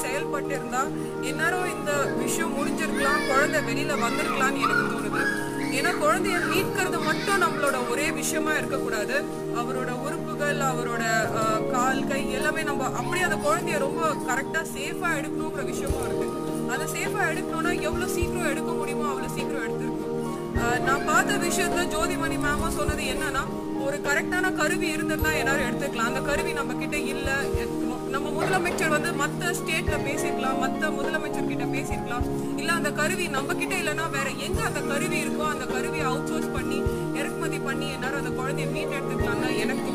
செயல்பட்டு இருந்தா இந்நேரம் இந்த விஷயம் முடிஞ்சிருக்கலாம் குழந்தை வெளியில வந்திருக்கலாம்னு எனக்கு தோணுது ஏன்னா குழந்தைய மீட்கிறது மட்டும் நம்மளோட ஒரே விஷயமா இருக்கக்கூடாது அவரோட உறுப்புகள் அவரோட அஹ், கால் கை எல்லாமே நம்ம அப்படியே அந்த குழந்தைய ரொம்ப கரெக்டா சேஃபா எடுக்கணுங்கிற விஷயமும் இருக்கு அதை சேஃபா எடுக்கணும்னா எவ்வளவு சீக்கிரம் எடுக்க முடியுமோ அவ்வளவு சீக்கிரம் எடுத்திருக்கணும் அஹ், நான் பார்த்த விஷயத்துல ஜோதிமணி மேமும் சொன்னது என்னன்னா ஒரு கரெக்டான கருவி இருந்திருந்தா எல்லாரும் எடுத்துக்கலாம் அந்த கருவி நம்ம கிட்ட இல்ல எத்- நம்ம முதலமைச்சர் வந்து மத்த ஸ்டேட்ல பேசிருக்கலாம் மத்த முதலமைச்சர் கிட்ட பேசிருக்கலாம் இல்ல அந்த கருவி நம்ம கிட்ட இல்லைன்னா வேற எங்க அந்த கருவி இருக்கோ அந்த கருவியை அவுட் சோர்ஸ் பண்ணி இறக்குமதி பண்ணி எல்லாரும் அந்த குழந்தைய மீட் எடுத்துக்கலாம் தான் எனக்கு